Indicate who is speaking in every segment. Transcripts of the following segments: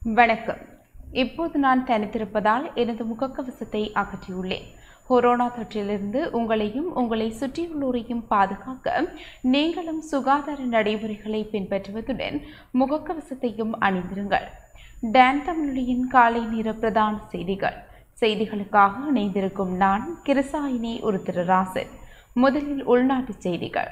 Speaker 1: வணக்கம் இப்போது நான் தனித்திருப்பதால் எனது முகக்கவசத்தை அகற்றியுள்ளேன் கொரோனா தொற்றிலிருந்து உங்களையும் உங்களை சுற்றியுள்ளோரையும் பாதுகாக்க நீங்களும் சுகாதார நடைமுறைகளை பின்பற்றுவதுடன் முகக்கவசத்தையும் அணிந்திருங்கள் டான் தமிழொலியின் காலை நேர பிரதான செய்திகள் செய்திகளுக்காக இணைந்திருக்கும் நான் கிருசாயினி ஒரு திருராசன் முதலில் உள்நாட்டு செய்திகள்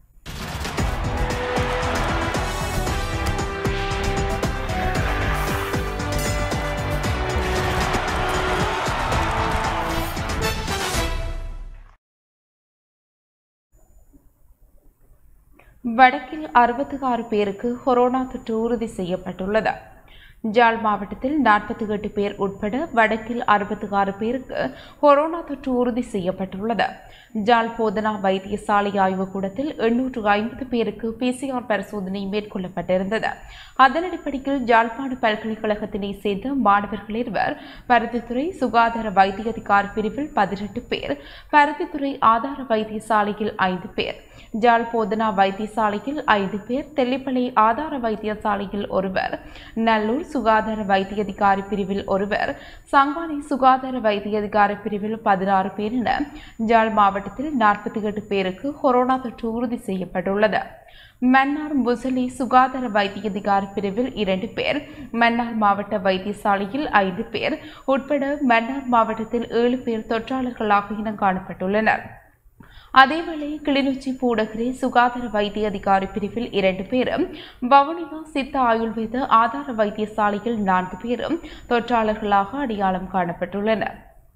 Speaker 1: வடக்கில் அறுபத்தி ஆறு பேருக்கு கொரோனா தொற்று உறுதி செய்யப்பட்டுள்ளது ஜாழ் மாவட்டத்தில் நாற்பத்தி எட்டு பேர் உட்பட வடக்கில் அறுபத்தி ஆறு பேருக்கு கொரோனா தொற்று உறுதி செய்யப்பட்டுள்ளது ஜாழ் போதனா வைத்தியசாலை ஆய்வுக்கூடத்தில் எண்ணூற்று ஐம்பது பேருக்கு பிசிஆர் பரிசோதனை மேற்கொள்ளப்பட்டிருந்தது அதன் அடிப்படையில் ஜாழ்ப்பாண பல்கலைக்கழகத்தினை சேர்ந்த மாணவர்கள் இருவர் பருத்தித்துறை சுகாதார வைத்திய அதிகாரி பிரிவில் பதினெட்டு பேர் பருத்தித்துறை ஆதார வைத்தியசாலையில் ஐந்து பேர் ஜாழ் போதனா வைத்தியசாலையில் ஐந்து பேர் தெல்லிப்பளை ஆதார வைத்தியசாலையில் ஒருவர் நல்லூர் சுகாதார வைத்திய அதிகாரி பிரிவில் ஒருவர் சங்கானை சுகாதார வைத்திய அதிகாரி பிரிவில் பதினாறு பேர் என ஜாழ் மாவட்டத்தில் நாற்பத்தி எட்டு பேருக்கு கொரோனா தொற்று உறுதி செய்யப்பட்டுள்ளது மன்னார் முசலி சுகாதார வைத்திய அதிகாரி பிரிவில் இரண்டு பேர் மன்னார் மாவட்ட வைத்தியசாலையில் ஐந்து பேர் உட்பட மன்னார் மாவட்டத்தில் ஏழு பேர் தொற்றாளர்களாக இனம் காணப்பட்டுள்ளனர் அதேவேளை கிளிநொச்சி பூடகிரி சுகாதார வைத்திய அதிகாரி பிரிவில் இரண்டு பேரும் வவுனியா சித்த ஆயுர்வேத ஆதார வைத்தியசாலையில் நான்கு பேரும் தொற்றாளர்களாக அடையாளம் காணப்பட்டுள்ளனர்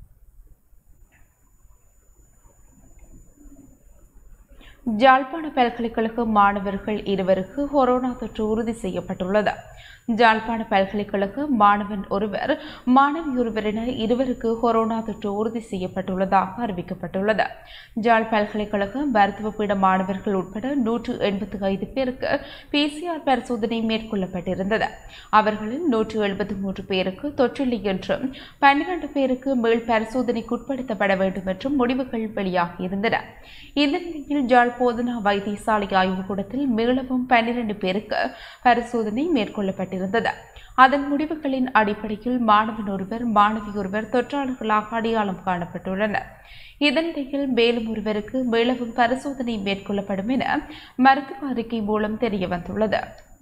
Speaker 1: ஜாழ்ப்பாண பல்கலைக்கழக மாணவர்கள் இருவருக்கு கொரோனா தொற்று உறுதி செய்யப்பட்டுள்ளது ஜாழ்ப்பாண பல்கலைக்கழக மாணவன் ஒருவர் மாணவி ஒருவர் என இருவருக்கு கொரோனா தொற்று உறுதி செய்யப்பட்டுள்ளதாக அறிவிக்கப்பட்டுள்ளது ஜாழ் பல்கலைக்கழக மருத்துவ பீட மாணவர்கள் உட்பட நூற்று எண்பத்தி ஐந்து பேருக்கு பிசிஆர் பரிசோதனை மேற்கொள்ளப்பட்டிருந்தது அவர்களில் நூற்று எழுபத்தி மூன்று பேருக்கு தொற்றில்லை என்றும் பன்னிரண்டு பேருக்கு மேல் பரிசோதனைக்குட்படுத்தப்பட வேண்டும் என்றும் முடிவுகள் வெளியாகியிருந்தன இந்த நிலையில் ஜாழ் போதனா வைத்தியசாலை ஆய்வுக்கூடத்தில் மீளவும் பன்னிரண்டு பேருக்கு பரிசோதனை மேற்கொள்ளப்பட்டிருந்தது அதன் முடிவுகளின் அடிப்படையில் மாணவன் ஒருவர் மாணவி ஒருவர் தொற்றாளர்களாக அடையாளம் காணப்பட்டுள்ளனர் இதனிடையில் மேலும் ஒருவருக்கு மீளவும் பரிசோதனை மேற்கொள்ளப்படும் என மருத்துவ அறிக்கை மூலம் தெரியவந்துள்ளது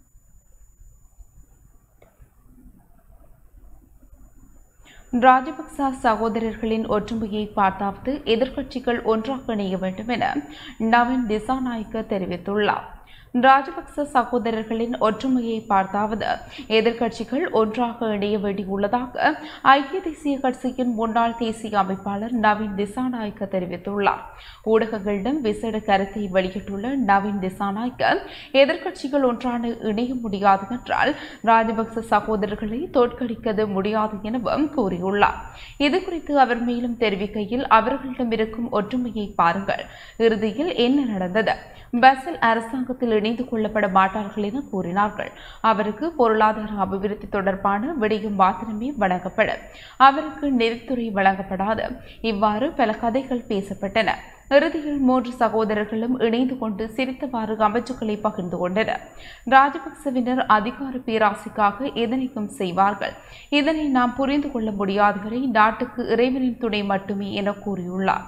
Speaker 1: ராஜபக்ச சகோதரர்களின் ஒற்றுமையை பார்த்தாவது எதிர்க்கட்சிகள் ஒன்றாக இணைய வேண்டும் என நவீன் திசாநாயக்க தெரிவித்துள்ளார் ராஜபக்ச சகோதரர்களின் ஒற்றுமையை பார்த்தாவது எதிர்க்கட்சிகள் ஒன்றாக இணைய வேண்டியுள்ளதாக ஐக்கிய தேசிய கட்சியின் முன்னாள் தேசிய அமைப்பாளர் நவீன் திசாநாயக்க தெரிவித்துள்ளார் ஊடகங்களிடம் விசேட கருத்தை வெளியிட்டுள்ள நவீன் திசாநாயக்க எதிர்க்கட்சிகள் ஒன்றான இணைய முடியாது என்றால் ராஜபக்ச சகோதரர்களை தோற்கடிக்க முடியாது எனவும் கூறியுள்ளார் இதுகுறித்து அவர் மேலும் தெரிவிக்கையில் அவர்களிடம் இருக்கும் ஒற்றுமையை பாருங்கள் இறுதியில் என்ன நடந்தது பஸ்ஸில் அரசாங்கத்தில் இணைந்து கொள்ளப்பட மாட்டார்கள் என கூறினார்கள் அவருக்கு பொருளாதார அபிவிருத்தி தொடர்பான விடயம் மாத்திரமே வழங்கப்படும் அவருக்கு நெறித்துறை வழங்கப்படாது இவ்வாறு பல கதைகள் பேசப்பட்டன இறுதியில் மூன்று சகோதரர்களும் இணைந்து கொண்டு சிரித்தவாறு அமைச்சுக்களை பகிர்ந்து கொண்டனர் ராஜபக்சவினர் அதிகார பேராசைக்காக எதனையும் செய்வார்கள் இதனை நாம் புரிந்து கொள்ள முடியாத வரை நாட்டுக்கு இறைவனின் துணை மட்டுமே என கூறியுள்ளார்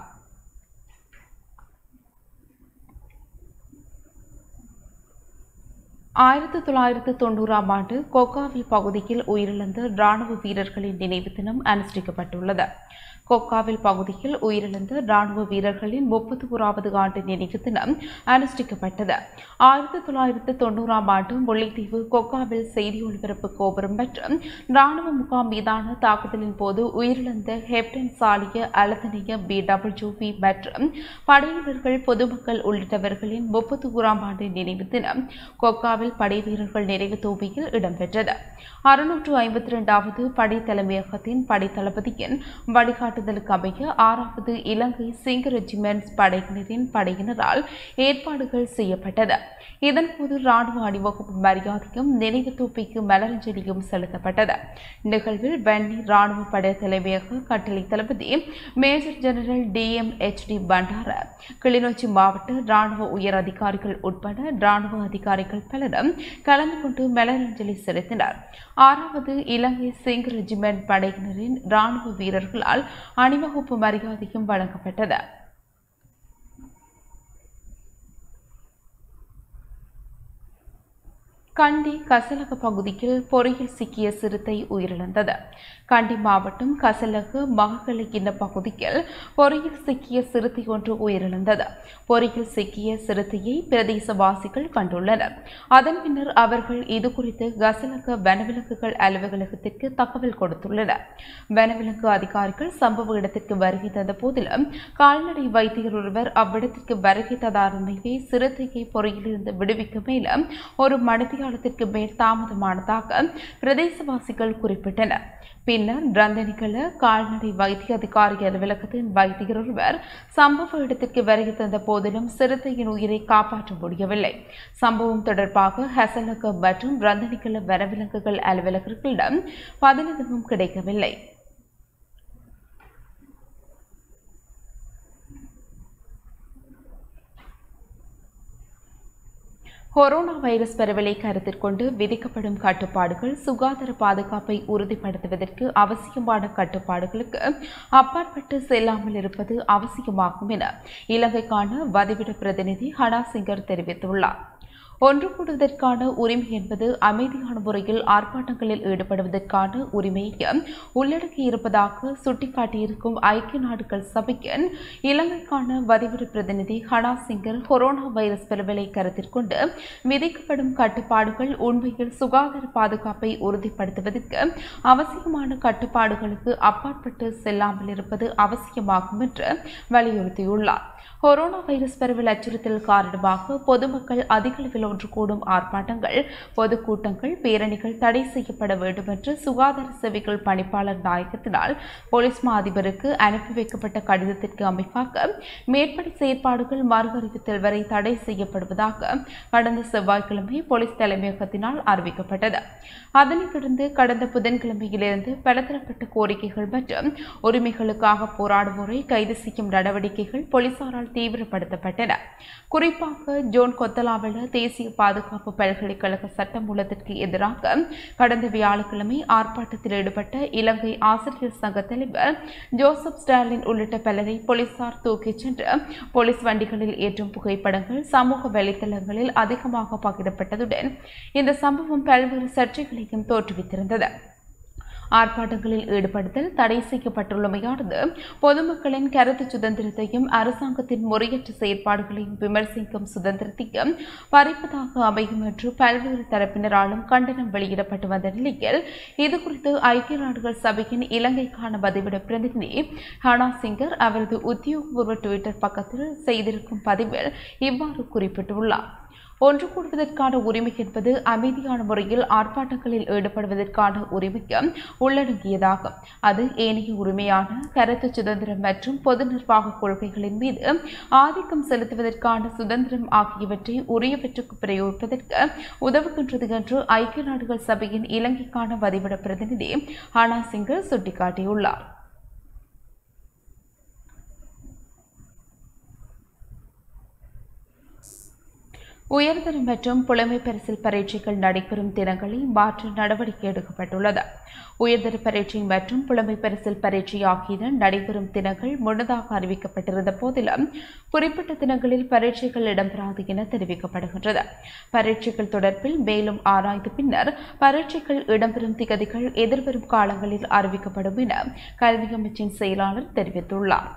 Speaker 1: ஆயிரத்தி தொள்ளாயிரத்து தொண்ணூறாம் ஆண்டு கொக்காவில் பகுதியில் உயிரிழந்த ராணுவ வீரர்களின் நினைவு தினம் அனுஷ்டிக்கப்பட்டுள்ளது கொக்காவில் பகுதியில் உயிரிழந்த ராணுவ வீரர்களின் முப்பத்தி ஓராவது ஆண்டு நினைவு தினம் அனுஷ்டிக்கப்பட்டது ஆயிரத்தி தொள்ளாயிரத்து தொண்ணூறாம் ஆண்டு முல்லைத்தீவு கொக்காவில் செய்தி ஒலிபரப்பு கோபுரம் மற்றும் ராணுவ முகாம் மீதான தாக்குதலின் போது உயிரிழந்த captain Saliya Aladeniya P W V மற்றும் படையினர்கள் பொதுமக்கள் உள்ளிட்டவர்களின் முப்பத்தி ஓராம் ஆண்டு நினைவு தினம் கொக்காவில் படை வீரர்கள் நினைவு தூபியில் இடம்பெற்றது அறுநூற்று ஐம்பத்தி இரண்டாவது படை தலைமையகத்தின் படை தளபதியின் வழிகாட்டு வழிகாட்டுதலுக்கு அமைய ஆறாவது இலங்கை சிங்க ரெஜிமெண்ட் படையினரின் படையினரால் ஏற்பாடுகள் செய்யப்பட்டது இதன்போது ராணுவ அணிவகுப்பு மரியாதையும் நினைவு தூப்பிக்கு மலரஞ்சலியும் செலுத்தப்பட்டது நிகழ்வில் வன்னி ராணுவ படை தலைமையக கட்டளை தளபதி major general D M H D Bandara Kilinochchi மாவட்ட ராணுவ உயர் அதிகாரிகள் உட்பட ராணுவ அதிகாரிகள் பலரும் கலந்து கொண்டு மலரஞ்சலி செலுத்தினர் ஆறாவது இலங்கை சிங் ரெஜிமெண்ட் படையினரின் ராணுவ வீரர்களால் அணிவகுப்பு மரியாதையும் வழங்கப்பட்டது கண்டி கசலக பகுதியில் பொறியில் சிக்கிய சிறுத்தை உயிரிழந்தது கண்டி மாவட்டம் கசலகு மகக்கலை இந்த பகுதியில் பொறியில் சிக்கிய சிறுத்தை ஒன்று உயிரிழந்தது பொறியில் சிக்கிய சிறுத்தையை பிரதேசவாசிகள் கண்டுள்ளனர் அதன் பின்னர் அவர்கள் இது குறித்து கசலக வனவிலங்குகள் அலுவலகத்திற்கு தகவல் கொடுத்துள்ளனர் வனவிலங்கு அதிகாரிகள் சம்பவ இடத்திற்கு வருகை தந்த போதிலும் கால்நடை வைத்தியர் ஒருவர் அவ்விடத்திற்கு வருகை தந்தாருமையே சிறுத்தையை பொறியிலிருந்து விடுவிக்க மேலும் ஒரு மணித்தியாலத்திற்கு மேல் தாமதமானதாக பிரதேசவாசிகள் குறிப்பிட்டனர் பின்னர் ரந்தனிகள கால்நடை வைத்திய அதிகாரி அலுவலகத்தின் வைத்தியர் ஒருவர் சம்பவ இடத்திற்கு வருகை தந்த போதிலும் சிறுத்தையின் உயிரை காப்பாற்ற முடியவில்லை சம்பவம் தொடர்பாக ஹசலக மற்றும் ரந்தனிகள வனவிலங்குகள் அலுவலகர்களிடம் பதில் எதுவும் கிடைக்கவில்லை கொரோனா வைரஸ் பரவலை கருத்தில் கொண்டு விதிக்கப்படும் கட்டுப்பாடுகள் சுகாதார பாதுகாப்பை உறுதிப்படுத்துவதற்கு அவசியமான கட்டுப்பாடுகளுக்கு அப்பாற்பட்டு செல்லாமல் இருப்பது அவசியமாகும் என இலங்கைக்கான வதிவிட பிரதிநிதி ஹனா சிங்கர் தெரிவித்துள்ளார் ஒன்று கூடுவதற்கான உரிமை என்பது அமைதியான முறையில் ஆர்ப்பாட்டங்களில் ஈடுபடுவதற்கான உரிமையை உள்ளடக்கி இருப்பதாக சுட்டிக்காட்டியிருக்கும் ஐக்கிய நாடுகள் சபையின் இலங்கைக்கான வதிவிட பிரதிநிதி ஹனா சிங்கர் கொரோனா வைரஸ் பரவலை கருத்தில் கொண்டு விதிக்கப்படும் கட்டுப்பாடுகள் உண்மையில் சுகாதார பாதுகாப்பை உறுதிப்படுத்துவதற்கு அவசியமான கட்டுப்பாடுகளுக்கு அப்பாற்பட்டு செல்லாமல் இருப்பது அவசியமாகும் என்று வலியுறுத்தியுள்ளார் கொரோனா வைரஸ் பரவல் அச்சுறுத்தல் காரணமாக பொதுமக்கள் அதிக அளவில் ஒன்று கூடும் ஆர்ப்பாட்டங்கள் பொதுக்கூட்டங்கள் பேரணிகள் தடை செய்யப்பட வேண்டும் என்று சுகாதார சேவைகள் பணிப்பாளர் நாயகத்தினால் போலீஸ் மா அதிபருக்கு அனுப்பி வைக்கப்பட்ட கடிதத்திற்கு அமைப்பாக மேற்படி செயற்பாடுகள் மறு அறிவித்தல் வரை தடை செய்யப்படுவதாக கடந்த செவ்வாய்க்கிழமை போலீஸ் தலைமையகத்தினால் அறிவிக்கப்பட்டது அதனைத் தொடர்ந்து கடந்த புதன்கிழமையிலிருந்து பலதரப்பட்ட கோரிக்கைகள் மற்றும் உரிமைகளுக்காக போராடுவோரை கைது செய்யும் நடவடிக்கைகள் போலீசாரால் தீவிரப்படுத்தப்பட்டன குறிப்பாக ஜோன் கொத்தலாவல தேசிய பாதுகாப்பு பல்கலைக்கழக சட்டமூலத்திற்கு எதிராக கடந்த வியாழக்கிழமை ஆர்ப்பாட்டத்தில் ஈடுபட்ட இலங்கை ஆசிரியர் சங்க தலைவர் ஜோசப் ஸ்டாலின் உள்ளிட்ட பலரை போலீசார் தூக்கிச் சென்று போலீஸ் வண்டிகளில் ஏற்றும் புகைப்படங்கள் சமூக வலைதளங்களில் அதிகமாக பகிரப்பட்டதுடன் இந்த சம்பவம் பல்வேறு சர்ச்சைகளையும் தோற்றுவித்திருந்தது ஆர்ப்பாட்டங்களில் ஈடுபடுத்தல் தடை செய்யப்பட்டுள்ளமையானது பொதுமக்களின் கருத்து சுதந்திரத்தையும் அரசாங்கத்தின் முறையற்ற செயற்பாடுகளையும் விமர்சிக்கும் சுதந்திரத்தையும் பறிப்பதாக அமையும் என்று பல்வேறு தரப்பினராலும் கண்டனம் வெளியிடப்பட்டு வந்த நிலையில் இதுகுறித்து ஐக்கிய நாடுகள் சபையின் இலங்கைக்கான பதிவிட பிரதிநிதி ஹனா சிங்கர் அவரது உத்தியோகபூர்வ டுவிட்டர் பக்கத்தில் செய்திருக்கும் பதிவில் இவ்வாறு குறிப்பிட்டுள்ளார் ஒன்று கூடுவதற்கான உரிமை என்பது அமைதியான முறையில் ஆர்ப்பாட்டங்களில் ஈடுபடுவதற்கான உரிமைக்கு உள்ளடங்கியதாகும் அது ஏனைய உரிமையான கருத்து சுதந்திரம் மற்றும் பொது நிர்வாக கொள்கைகளின் மீது ஆதிக்கம் செலுத்துவதற்கான சுதந்திரம் ஆகியவற்றை உரியவற்றுக்கு பிரயோகிப்பதற்கு உதவுகின்றது என்று ஐக்கிய நாடுகள் சபையின் இலங்கைக்கான வதிவிட பிரதிநிதி ஹானா சிங்கர் சுட்டிக்காட்டியுள்ளார் உயர்தர மற்றும் புலமை பரிசில் பரீட்சைகள் நடைபெறும் தினங்களில் மாற்ற நடவடிக்கை எடுக்கப்பட்டுள்ளது உயர்தர பரீட்சை மற்றும் புலமை பரிசில் பரீட்சை ஆகியன நடைபெறும் தினங்கள் முன்னதாக அறிவிக்கப்பட்டிருந்த போதிலும் குறிப்பிட்ட தினங்களில் பரீட்சைகள் இடம்பெறாது என தெரிவிக்கப்படுகின்றது பரீட்சைகள் தொடர்பில் மேலும் ஆராய்ந்து பின்னர் பரீட்சைகள் இடம்பெறும் திகதிகள் எதிர்வரும் காலங்களில் அறிவிக்கப்படும் என கல்வி அமைச்சின் செயலாளர் தெரிவித்துள்ளார்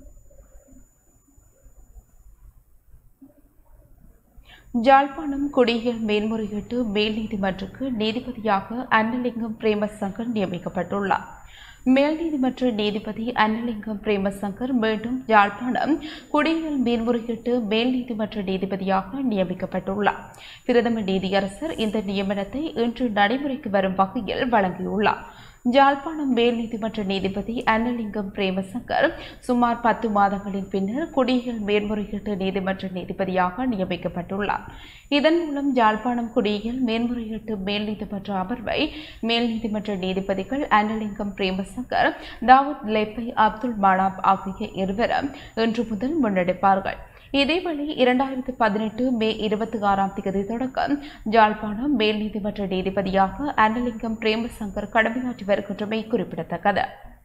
Speaker 1: ஜாழ்ப்பாணம் குடியியல் மேல்முறையீட்டு மேல் நீதிமன்றக்கு நீதிபதியாக அன்னலிங்கம் பிரேமசங்கர் நியமிக்கப்பட்டுள்ளார் மேல் நீதிமன்ற நீதிபதி அன்னலிங்கம் பிரேமசங்கர் மீண்டும் யாழ்ப்பாணம் குடியியல் மேல்முறையீட்டு மேல் நீதிமன்ற நீதிபதியாக நியமிக்கப்பட்டுள்ளார் பிரதம நீதியரசர் இந்த நியமனத்தை இன்று நடைமுறைக்கு வரும் வகையில் வழங்கியுள்ளார் ஜாழ்ப்பாணம் மேல் நீதிமன்ற நீதிபதி அன்னலிங்கம் பிரேமசங்கர் சுமார் பத்து மாதங்களின் பின்னர் குடியியல் மேன்முறையீட்டு நீதிமன்ற நீதிபதியாக நியமிக்கப்பட்டுள்ளார் இதன் மூலம் ஜாழ்ப்பாணம் குடியியல் மேன்முறையீட்டு மேல் நீதிமன்ற அமர்வை மேல் நீதிமன்ற நீதிபதிகள் அன்னலிங்கம் பிரேமசங்கர் தாவூத் லெப்பை அப்துல் மனாப் ஆகிய இருவரும் இன்று முதல் முன்னெடுப்பார்கள் இதேவேளை இரண்டாயிரத்தி பதினெட்டு மே இருபத்தி ஆறாம் தேதி தொடக்கம் ஜாழ்ப்பாணம் மேல் நீதிமன்ற நீதிபதியாக அன்னலிங்கம் பிரேமசங்கர் கடமையாற்றி வருகின்றமை குறிப்பிடத்தக்கது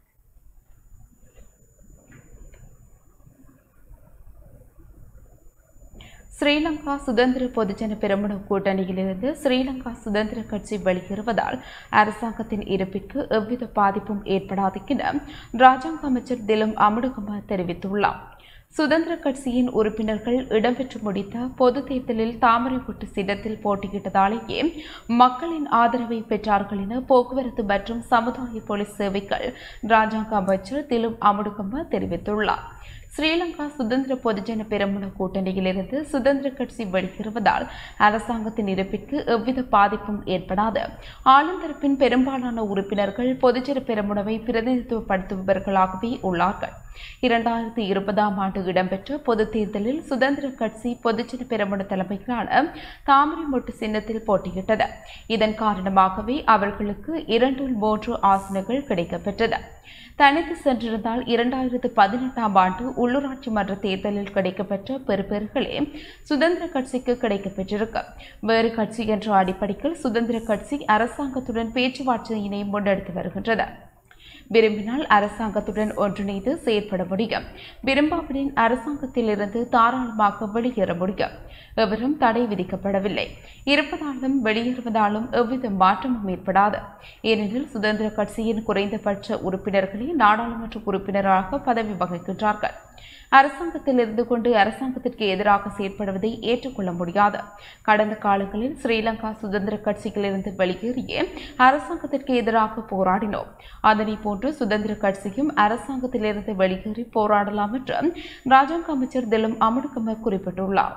Speaker 1: ஸ்ரீலங்கா சுதந்திர பொதுஜன பெருமன கூட்டணியிலிருந்து ஸ்ரீலங்கா சுதந்திர கட்சி வெளியேறுவதால் அரசாங்கத்தின் இருப்பிற்கு எவ்வித பாதிப்பும் ஏற்படாது என ராஜாங்க அமைச்சர் திலும் அமுடுகம தெரிவித்துள்ளார் சுதந்திர கட்சியின் உறுப்பினர்கள் இடம்பெற்று முடித்த பொது தேர்தலில் தாமரைக்குட்டு சின்னத்தில் போட்டியிட்டதாலேயே மக்களின் ஆதரவை பெற்றார்கள் என போக்குவரத்து மற்றும் சமுதாய போலீஸ் சேவைகள் ராஜாங்க அமைச்சர் திலும் அமுடுகம்ம தெரிவித்துள்ளார் ஸ்ரீலங்கா சுதந்திர பொதுஜன பெருமுன கூட்டணியிலிருந்து சுதந்திர கட்சி வெளியேறுவதால் அரசாங்கத்தின் இருப்பிற்கு எவ்வித பாதிப்பும் ஏற்படாது ஆளுந்தரப்பின் பெரும்பாலான உறுப்பினர்கள் பொதுஜன பெருமுனவை பிரதிநிதித்துவப்படுத்துபவர்களாகவே உள்ளார்கள் இரண்டாயிரத்தி இருபதாம் ஆண்டு இடம்பெற்ற பொதுத் தேர்தலில் சுதந்திர கட்சி பொதுஜன பெருமுன தலைமையிலான தாமரை மொட்டு சின்னத்தில் போட்டியிட்டது இதன் காரணமாகவே அவர்களுக்கு இரண்டில் மூன்று ஆசனங்கள் கிடைக்கப்பெற்றது தனித்து சென்றிருந்தால் இரண்டாயிரத்து பதினெட்டாம் ஆண்டு உள்ளூராட்சி மன்ற தேர்தலில் கிடைக்கப்பெற்ற பெறுபேறுகளே சுதந்திர கட்சிக்கு கிடைக்கப்பெற்றிருக்கும் வேறு கட்சி என்ற அடிப்படையில் சுதந்திர கட்சி அரசாங்கத்துடன் பேச்சுவார்த்தையினை முன்னெடுத்து வருகின்றது விரும்பினால் அரசாங்கத்துடன் ஒன்றிணைந்து செயற்பட முடியும் விரும்பாவிடின் அரசாங்கத்திலிருந்து தாராளமாக வெளியேற முடியும் எவரும் தடை விதிக்கப்படவில்லை இருப்பதாலும் வெளியேறுவதாலும் எவ்வித மாற்றமும் ஏற்படாது ஏனெனில் சுதந்திர கட்சியின் குறைந்தபட்ச உறுப்பினர்களே நாடாளுமன்ற உறுப்பினராக பதவி வகிக்கின்றார்கள் அரசாங்கத்தில் இருந்து கொண்டு அரசாங்கத்திற்கு எதிராக செயற்படுவதை ஏற்றுக்கொள்ள முடியாது கடந்த காலங்களில் ஸ்ரீலங்கா சுதந்திர கட்சியிலிருந்து வெளியேறிய அரசாங்கத்திற்கு எதிராக போராடினோம் அதனை போன்று சுதந்திர கட்சியும் அரசாங்கத்திலிருந்து வெளியேறி போராடலாம் என்று ராஜாங்க அமைச்சர் திலும் அமுடுகம குறிப்பிட்டுள்ளார்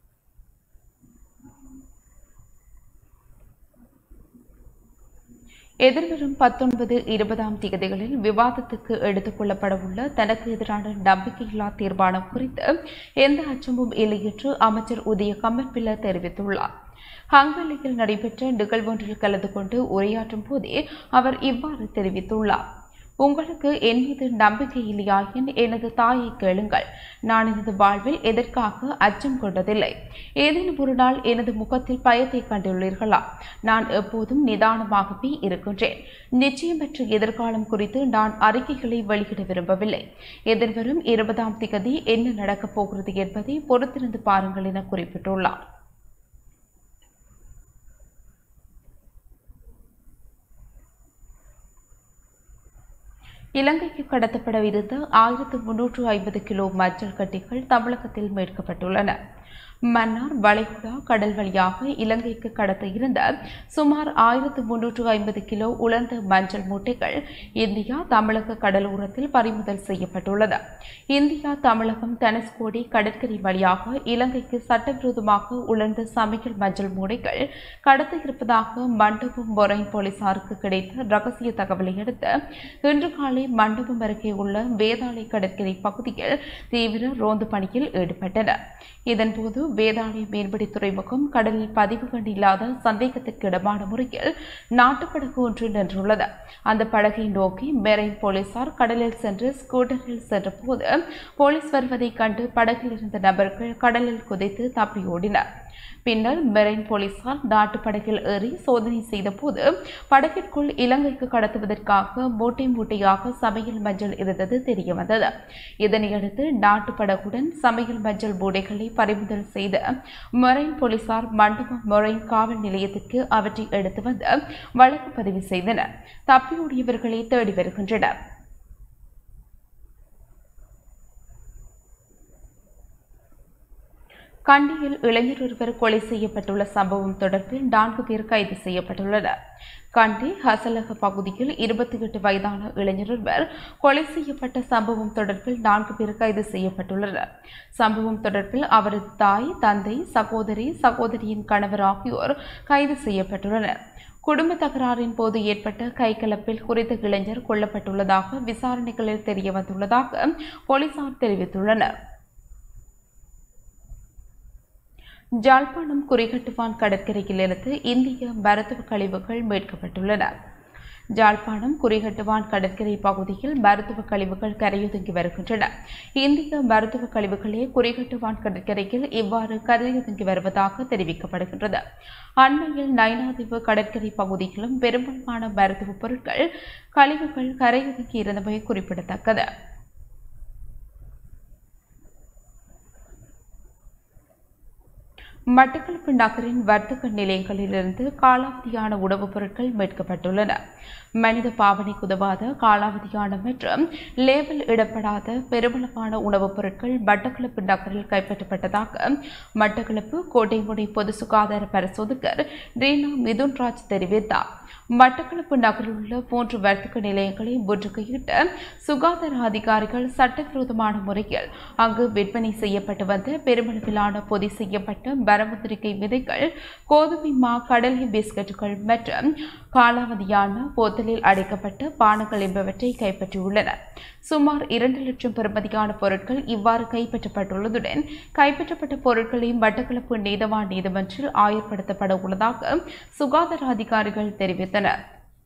Speaker 1: எதிர்வரும் பத்தொன்பது இருபதாம் தேதிகளில் விவாதத்துக்கு எடுத்துக் கொள்ளப்படவுள்ள தனக்கு எதிரான நம்பிக்கையில்லா தீர்மானம் குறித்து எந்த அச்சமும் இல்லை என்று அமைச்சர் உதய கமல்பில்ல தெரிவித்துள்ளார் ஹங்கலியில் நடைபெற்ற நிகழ்வொன்றில் கலந்து கொண்டு உரையாற்றும் போதே அவர் இவ்வாறு தெரிவித்துள்ளார் உங்களுக்கு என் மீது நம்பிக்கை இல்லையாயின் எனது தாயை கேளுங்கள் நான் எனது வாழ்வில் எதற்காக அச்சம் கொண்டதில்லை ஏதேனும் ஒரு நாள் எனது முகத்தில் பயத்தை கண்டுள்ளீர்களா நான் எப்போதும் நிதானமாகவே இருக்கின்றேன் நிச்சயமற்ற எதிர்காலம் குறித்து நான் அறிக்கைகளை வெளியிட விரும்பவில்லை எதிர்வரும் இருபதாம் திகதி என்ன நடக்கப் போகிறது என்பதை பொறுத்திருந்து பாருங்கள் என குறிப்பிட்டுள்ளார் இலங்கைக்கு கடத்தப்படவிருந்த ஆயிரத்து முன்னூற்று ஐம்பது கிலோ மஞ்சள் கட்டிகள் தமிழகத்தில் மீட்கப்பட்டுள்ளன மன்னார் வளைகுடா கடல் வழியாக இலங்கைக்கு கடத்த இருந்த சுமார் ஆயிரத்து முன்னூற்று ஐம்பது கிலோ உலர்ந்த மஞ்சள் மூட்டைகள் இந்தியா தமிழக கடலோரத்தில் பறிமுதல் செய்யப்பட்டுள்ளது இந்தியா தமிழகம் தனுஷ்கோடி கடற்கரை வழியாக இலங்கைக்கு சட்டவிரோதமாக உலர்ந்த சமையல் மஞ்சள் மூடைகள் கடத்த இருப்பதாக மண்டபம் பொறை போலீசாருக்கு கிடைத்த ரகசிய தகவலை அடுத்து இன்று காலை மண்டபம் அருகே உள்ள வேதாளை கடற்கரை பகுதியில் தீவிர ரோந்து பணியில் ஈடுபட்டனர் இதன்போது வேதாளை மீன்பிடி துறைமுகம் கடலில் பதிவு கண்டில்லாத சந்தேகத்திற்கு இடமான முறையில் நாட்டுப்படகு ஒன்று நின்றுள்ளது அந்த படகை நோக்கி மெரைன் போலீசார் கடலில் சென்று ஸ்கூட்டரில் சென்றபோது போலீஸ் வருவதைக் கண்டு படகில் இருந்த நபர்கள் கடலில் குதித்து தப்பி ஓடினர் பின்னர் மெரைன் போலீசார் நாட்டு படகில் ஏறி சோதனை செய்தபோது படகிற்குள் இலங்கைக்கு கடத்துவதற்காக மூட்டை மூட்டையாக சமையல் மஞ்சள் இருந்தது தெரியவந்தது இதனையடுத்து நாட்டு படகுடன் சமையல் மஞ்சள் மூடைகளை பறிமுதல் செய்த மொரைன் போலீசார் மண்டபம் மொரைன் காவல் நிலையத்திற்கு அவற்றை எடுத்து வந்து வழக்கு பதிவு செய்தனர் தப்பியோடியவர்களை தேடி வருகின்றனர் கண்டியில் இளைஞர் ஒருவர் கொலை செய்யப்பட்டுள்ள சம்பவம் தொடர்பில் நான்கு பேர் கைது செய்யப்பட்டுள்ளனர் கண்டி ஹசலக பகுதியில் இருபத்தி எட்டு வயதான இளைஞர் ஒருவர் கொலை செய்யப்பட்ட சம்பவம் தொடர்பில் நான்கு பேர் கைது செய்யப்பட்டுள்ளனர் சம்பவம் தொடர்பில் அவரது தாய் தந்தை சகோதரி சகோதரியின் கணவர் ஆகியோர் கைது செய்யப்பட்டுள்ளனர் குடும்ப தகராறின் போது ஏற்பட்ட கைகலப்பில் குறித்த இளைஞர் கொல்லப்பட்டுள்ளதாக விசாரணைகளில் தெரியவந்துள்ளதாக போலீசார் தெரிவித்துள்ளனர் ஜாழ்ப்பாணம் குறிகட்டுவான் கடற்கரையிலிருந்து இந்திய மருத்துவ கழிவுகள் மீட்கப்பட்டுள்ளன ஜாழ்ப்பாணம் குறிகட்டுவான் கடற்கரை பகுதியில் மருத்துவ கழிவுகள் கரையொதுங்கி வருகின்றன இந்திய மருத்துவ கழிவுகளே குறிகட்டுவான் கடற்கரையில் இவ்வாறு கரையொதுங்கி வருவதாக தெரிவிக்கப்படுகின்றது அண்மையில் நயனாதீவு கடற்கரை பகுதியிலும் பெரும்பாலான மருத்துவ பொருட்கள் கழிவுகள் கரையொதுங்கி இருந்தமை குறிப்பிடத்தக்கது மட்டக்களப்பு நகரின் வர்த்தக நிலையங்களிலிருந்து காலாவதியான உணவுப் பொருட்கள் மீட்கப்பட்டுள்ளன மனித பாவனைக்கு உதவாத காலாவதியான மற்றும் லேபிள் இடப்படாத பெருமளவான உணவுப் பொருட்கள் மட்டக்களப்பு நகரில் கைப்பற்றப்பட்டதாக மட்டக்களப்பு கோட்டைமுனை பொது சுகாதார பரிசோதகர் ரீனா மிதுன்ராஜ் தெரிவித்தார் மட்டக்களப்பு நகரில் உள்ள மூன்று வர்த்தக நிலையங்களை முற்றுகையிட்டு சுகாதார அதிகாரிகள் சட்டவிரோதமான முறையில் அங்கு விற்பனை செய்யப்பட்டு வந்த பெருமளவிலான பொதி செய்யப்பட்ட மரமுத்திரிகை விதைகள் கோதுமை மா கடலை பிஸ்கட்டுகள் மற்றும் காலாவதியான போத்தலில் அடைக்கப்பட்ட பானங்கள் என்பவற்றை கைப்பற்றியுள்ளனர் சுமார் இரண்டு லட்சம் பெறுமதியான பொருட்கள் இவ்வாறு கைப்பற்றப்பட்டுள்ளதுடன் கைப்பற்றப்பட்ட பொருட்களை மட்டக்களப்பு நீதவான் நீதிமன்றில் ஆயர்படுத்தப்பட உள்ளதாக சுகாதார அதிகாரிகள் தெரிவித்தனர்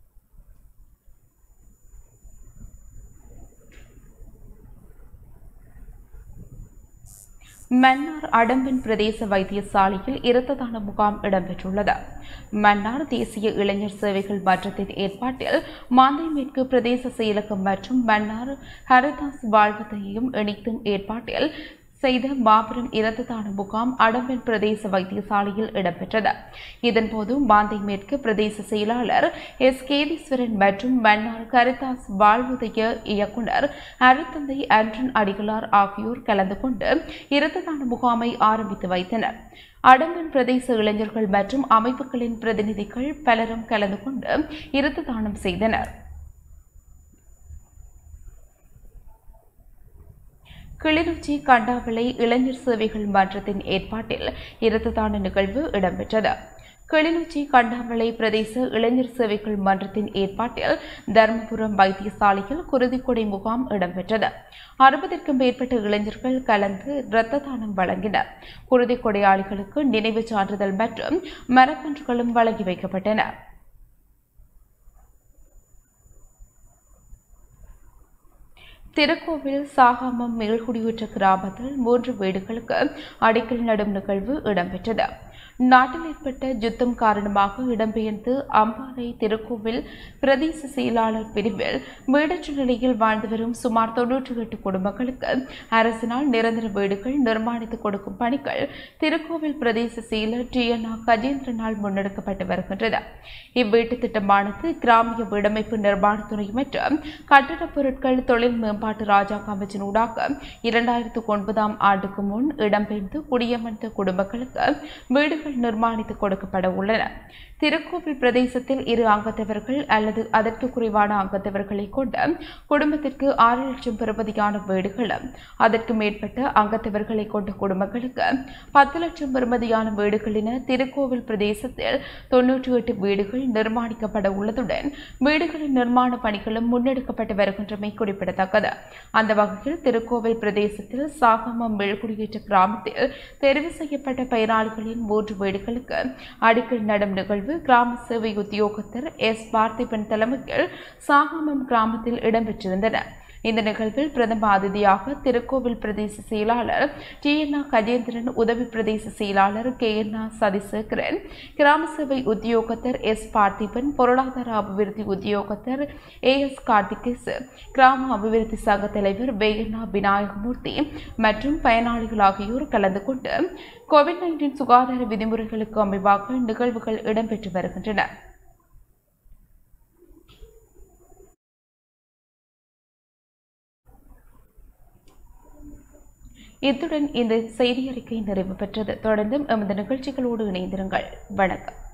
Speaker 1: மன்னார் அடம்பின் பிரதேச வைத்தியசாலையில் இரத்த தான முகாம் இடம்பெற்றுள்ளது மன்னார் தேசிய இளைஞர் சேவைகள் மன்றத்தின் ஏற்பாட்டில் மாந்தை மேற்கு பிரதேச செயலகம் மற்றும் மன்னார் ஹரிதாஸ் வாழ்வதையும் இணைத்தும் ஏற்பாட்டில் செய்த மாபெரும் இரத்த தான முகாம் அடம்பன் பிரதேச வைத்தியசாலையில் இடம்பெற்றது இதன்போது மாந்தை மேற்கு பிரதேச செயலாளர் எஸ் கேதீஸ்வரன் மற்றும் மன்னார் கரிதாஸ் வாழ்வுதய இயக்குனர் அருத்தந்தை ஆண்டன் அடிகளார் ஆகியோர் கலந்து கொண்டு இரத்த தான முகாமை ஆரம்பித்து வைத்தனர் அடம்பன் பிரதேச இளைஞர்கள் மற்றும் அமைப்புகளின் பிரதிநிதிகள் பலரும் கலந்து கொண்டு இரத்த தானம் செய்தனர் கிளிநொச்சி கண்டாவிளை இளைஞர் சேவைகள் மன்றத்தின் ஏற்பாட்டில் இரத்த தான நிகழ்வு இடம்பெற்றது கிளிநொச்சி கண்டாமலை பிரதேச இளைஞர் சேவைகள் மன்றத்தின் ஏற்பாட்டில் தருமபுரம் வைத்தியசாலையில் குருதிக்கொடை முகாம் இடம்பெற்றது அறுபதற்கும் மேற்பட்ட இளைஞர்கள் கலந்து இரத்த தானம் வழங்கினர் குருதிக்கொடையாளிகளுக்கு நினைவுச் சான்றிதழ் மற்றும் மரக்கன்றுகளும் வழங்கி வைக்கப்பட்டன திருக்கோவில் சாகாமம் மேல்குடியுற்ற கிராமத்தில் மூன்று வீடுகளுக்கு அடிக்கல் நடும் நிகழ்வு இடம்பெற்றது நாட்டில் ஏற்பட்ட யுத்தம் காரணமாக இடம்பெயர்ந்து அம்பாறை திருக்கோவில் பிரதேச செயலாளர் பிரிவில் வீடற்ற நிலையில் வாழ்ந்து வரும் சுமார் தொன்னூற்றி எட்டு குடும்பங்களுக்கு அரசினால் நிரந்தர வீடுகள் நிர்மாணித்து கொடுக்கும் பணிகள் திருக்கோவில் பிரதேச செயலர் டி என் கஜேந்திரனால் முன்னெடுக்கப்பட்டு வருகின்றது இவ்வீட்டு திட்டமானது கிராமிய வீடமைப்பு நிர்மாணத்துறை மற்றும் கட்டடப் பொருட்கள் தொழில் மேம்பாட்டு ராஜாங்க அமைச்சின் ஊடாக இரண்டாயிரத்து ஒன்பதாம் ஆண்டுக்கு முன் இடம்பெயர்ந்து குடியமர்ந்த குடும்பங்களுக்கு வீடுகள் நிர்மாணித்து கொடுக்கப்பட உள்ளன திருக்கோவில் பிரதேசத்தில் இரு அங்கத்தவர்கள் அல்லது அதற்கு குறைவான அங்கத்தவர்களை கொண்ட குடும்பத்திற்கு ஆறு லட்சம் பெறுமதியான வீடுகளும் அதற்கு மேற்பட்ட அங்கத்தவர்களை கொண்ட குடும்பங்களுக்கு பத்து லட்சம் பெறுமதியான வீடுகள் என திருக்கோவில் பிரதேசத்தில் தொன்னூற்றி எட்டு வீடுகள் நிர்மாணிக்கப்பட உள்ளதுடன் வீடுகளின் நிர்மாண பணிகளும் முன்னெடுக்கப்பட்டு வருகின்றமை குறிப்பிடத்தக்கது அந்த வகையில் திருக்கோவில் பிரதேசத்தில் சாகமம் மேல்குடியேற்ற கிராமத்தில் தெரிவு செய்யப்பட்ட பயனாளிகளின் மூன்று வீடுகளுக்கு அடிக்கல் நடும் நிகழ்வு கிராம சேவை உத்தியோகத்தர் எஸ் பார்த்திபன் தலைமையில் சாகமம் கிராமத்தில் இடம்பெற்றிருந்தன இந்த நிகழ்வில் பிரதம அதிதியாக திருக்கோவில் பிரதேச செயலாளர் டி என் கஜேந்திரன் உதவி பிரதேச செயலாளர் கே என் சதிசேகரன் கிராம சேவை உத்தியோகத்தர் எஸ் பார்த்திபன் பொருளாதார அபிவிருத்தி உத்தியோகத்தர் ஏ எஸ் கார்த்திகேஸ் கிராம அபிவிருத்தி சங்க தலைவர் வேயண்ணா விநாயகமூர்த்தி மற்றும் பயனாளிகள் ஆகியோர் கலந்து கொண்டு கோவிட் நைன்டீன் சுகாதார விதிமுறைகளுக்கு அமைவாக நிகழ்வுகள் இடம்பெற்று வருகின்றன இத்துடன் இந்த செய்தி அறிக்கை நிறைவு பெற்றது தொடர்ந்தும் எமது நிகழ்ச்சிகளோடு இணைந்திருங்கள் வணக்கம்